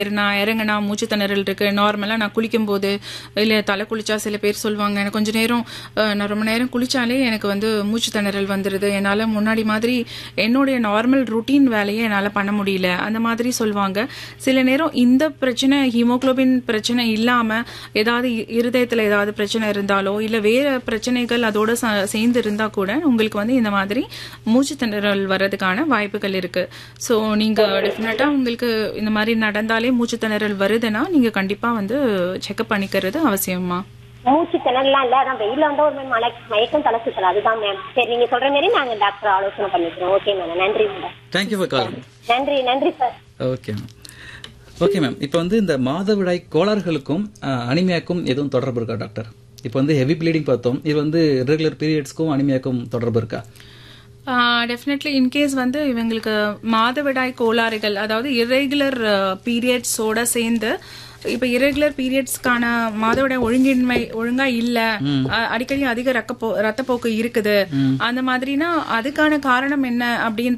ஏறினா இறங்கினா மூச்சு திணறல் இருக்கு நார்மலா நான் குளிக்கும் போது இல்ல தலை குளிச்சா சில பேர் சொல்லுவாங்க எனக்கு கொஞ்ச நேரம் அஹ், நான் ரொம்ப நேரம் குளிச்சாலே எனக்கு வந்து மூச்சு திணறல் வந்துருது என்னால முன்னாடி மாதிரி என்னுடைய நார்மல் ருட்டீன் வேலையை என்னால பண்ண முடியல அந்த மாதிரி சொல்லுவாங்க சில நேரம் இந்த பிரச்சனை ஹீமோகுளோபின் பிரச்சனை இல்லாம ஏதாவது இ- இருதயத்துல ஏதாவது பிரச்சனை இருந்தாலோ இல்ல வேற பிரச்சனைகள் அதோட ச- சேர்ந்து இருந்தா கூட உங்களுக்கு வந்து இந்த மாதிரி மூச்சு திணறல் வர்றதுக்கான வாய்ப்புகள் இருக்கு ஸோ நீங்க டெஃபினட்டா உங்களுக்கு இந்த மாதிரி நடந்தாலே மூச்சு திணறல் வருதுன்னா நீங்க கண்டிப்பா வந்து செக்அப் பண்ணிக்கிறது அவசியமா மூச்சு திணறலாம் இல்ல அதான் வெயில வந்தா ஒரு மாதிரி மலை மயக்கம் தலை சுத்தல அதுதான் மேம் சரி நீங்க சொல்ற மாதிரி நாங்க டாக்டர் ஆலோசனை பண்ணிக்கிறோம் ஓகே மேடம் நன்றி மேடம் தேங்க்யூ ஃபார் காலிங் நன்றி நன்றி sir okay ma'am okay ma'am இப்போ வந்து இந்த மாதவிடாய் கோளாறுகளுக்கும் அஹ், அனிமியாக்கும் எதுவும் தொடர்பு இருக்கா டாக்டர் இப்போ வந்து ஹெவி ப்ளீடிங் பார்த்தோம் இது வந்து ரெகுலர் பீரியட்ஸ்க்கும் அனிமியாக்கும் தொடர்பு இருக்கா டெஃபினெட்லி இன்கேஸ் வந்து இவங்களுக்கு மாதவிடாய் கோளாறுகள் அதாவது இரெகுலர் பீரியட்ஸோட சேர்ந்து இப்ப இரெகுலர் பீரியட்ஸ்க்கான மாதவிடாய் ஒழுங்கின்மை ஒழுங்கா இல்ல அஹ், அடிக்கடி அதிக ரக்கப்போ ரத்தப்போக்கு இருக்குது அந்த மாதிரினா அதுக்கான காரணம் என்ன அப்படின்ற